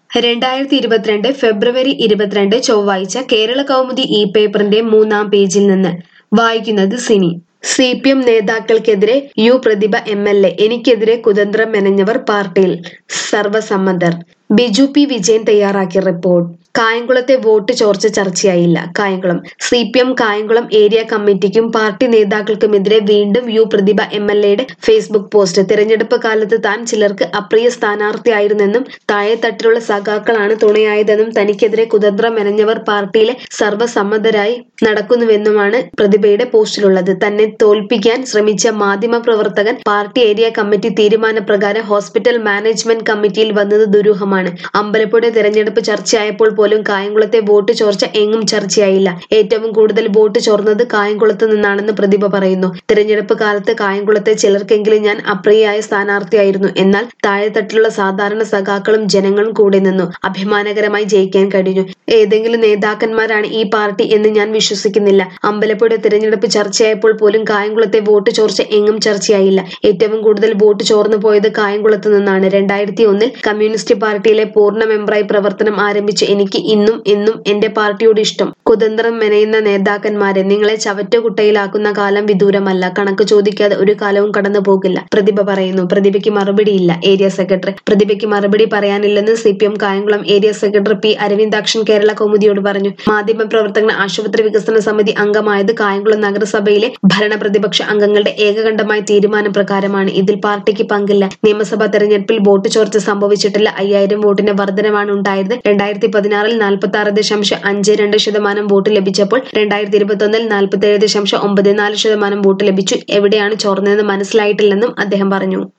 രണ്ടായിരത്തി ഇരുപത്തിരണ്ട് ഫെബ്രുവരി ഇരുപത്തിരണ്ട് ചൊവ്വാഴ്ച കേരള കൗമുദി ഇ പേപ്പറിന്റെ മൂന്നാം പേജിൽ നിന്ന് വായിക്കുന്നത് സിനി സി പി എം നേതാക്കൾക്കെതിരെ U Prathibha M L A എനിക്കെതിരെ കുതന്ത്രം മെനഞ്ഞവർ പാർട്ടിയിൽ സർവസമ്മതർ ബിജു പി വിജയൻ തയ്യാറാക്കിയ റിപ്പോർട്ട് കായംകുളത്തെ വോട്ട് ചോർച്ച ചർച്ചയായില്ല Kayamkulam C P M Kayamkulam area കമ്മിറ്റിക്കും പാർട്ടി നേതാക്കൾക്കുമെതിരെ വീണ്ടും യു പ്രതിഭ എം എൽ എയുടെ ഫേസ്ബുക്ക് പോസ്റ്റ് തിരഞ്ഞെടുപ്പ് കാലത്ത് താൻ ചിലർക്ക് അപ്രിയ സ്ഥാനാർത്ഥിയായിരുന്നെന്നും താഴെത്തട്ടിലുള്ള സഖാക്കളാണ് തുണയായതെന്നും തനിക്കെതിരെ കുതന്ത്രം മെനഞ്ഞവർ പാർട്ടിയിലെ സർവ്വസമ്മതരായി നടക്കുന്നുവെന്നുമാണ് പ്രതിഭയുടെ പോസ്റ്റിലുള്ളത് തന്നെ തോൽപ്പിക്കാൻ ശ്രമിച്ച മാധ്യമ പ്രവർത്തകൻ പാർട്ടി ഏരിയ കമ്മിറ്റി തീരുമാനപ്രകാരം ഹോസ്പിറ്റൽ മാനേജ്മെന്റ് കമ്മിറ്റിയിൽ വന്നത് ദുരൂഹമാണ് അമ്പലപ്പുഴ തിരഞ്ഞെടുപ്പ് ചർച്ചയായപ്പോൾ പോലും കായംകുളത്തെ വോട്ട് ചോർച്ച എങ്ങും ചർച്ചയായില്ല ഏറ്റവും കൂടുതൽ വോട്ട് ചോർന്നത് കായംകുളത്ത് നിന്നാണെന്ന് പ്രതിഭ പറയുന്നു തിരഞ്ഞെടുപ്പ് കാലത്ത് കായംകുളത്തെ ചിലർക്കെങ്കിലും ഞാൻ അപ്രിയയായ സ്ഥാനാർത്ഥിയായിരുന്നു എന്നാൽ താഴെത്തട്ടിലുള്ള സാധാരണ സഖാക്കളും ജനങ്ങളും കൂടെ നിന്നു അഭിമാനകരമായി ജയിക്കാൻ കഴിഞ്ഞു ഏതെങ്കിലും നേതാക്കന്മാരാണ് ഈ പാർട്ടി എന്ന് ഞാൻ വിശ്വസിക്കുന്നില്ല അമ്പലപ്പുഴ തിരഞ്ഞെടുപ്പ് ചർച്ചയായപ്പോൾ പോലും കായംകുളത്തെ വോട്ട് ചോർച്ച എങ്ങും ചർച്ചയായില്ല ഏറ്റവും കൂടുതൽ വോട്ട് ചോർന്നു പോയത് കായംകുളത്ത് നിന്നാണ് രണ്ടായിരത്തി ഒന്നിൽ കമ്മ്യൂണിസ്റ്റ് പാർട്ടിയിലെ പൂർണ്ണ മെമ്പറായി പ്രവർത്തനം ആരംഭിച്ച എനിക്ക് ഇന്നും എന്നും എന്റെ പാർട്ടിയോട് ഇഷ്ടം കുതന്ത്രം മെനയുന്ന നേതാക്കന്മാരെ നിങ്ങളെ ചവറ്റുകുട്ടയിലാക്കുന്ന കാലം വിദൂരമല്ല കണക്ക് ചോദിക്കാതെ ഒരു കാലവും കടന്നു പോകില്ല പ്രതിഭ പറയുന്നു പ്രതിഭയ്ക്ക് മറുപടിയില്ല ഏരിയ സെക്രട്ടറി പ്രതിഭയ്ക്ക് മറുപടി പറയാനില്ലെന്ന് C P M Kayamkulam area secretary P Aravindakshan Kerala കൗമുദിയോട് പറഞ്ഞു മാധ്യമ പ്രവർത്തകൻ ആശുപത്രി വികസന സമിതി അംഗമായത് കായംകുളം നഗരസഭയിലെ ഭരണ പ്രതിപക്ഷ അംഗങ്ങളുടെ ഏകകണ്ഠമായ തീരുമാന പ്രകാരമാണ് ഇതിൽ പാർട്ടിക്ക് പങ്കില്ല നിയമസഭാ തെരഞ്ഞെടുപ്പിൽ വോട്ട് ചോർച്ച സംഭവിച്ചിട്ടില്ല അയ്യായിരം വോട്ടിന്റെ വർധനമാണ് ഉണ്ടായത് രണ്ടായിരത്തി പതിനാറിൽ നാൽപ്പത്തി ആറ് ദശാംശം അഞ്ച് രണ്ട് ശതമാനം വോട്ട് ലഭിച്ചപ്പോൾ രണ്ടായിരത്തി ഇരുപത്തി ഒന്നിൽ നാൽപ്പത്തി ഏഴ് ദശാംശം ഒമ്പത് നാല് ശതമാനം വോട്ട് ലഭിച്ചു എവിടെയാണ് ചോർന്നതെന്ന് മനസ്സിലായിട്ടില്ലെന്നും അദ്ദേഹം പറഞ്ഞു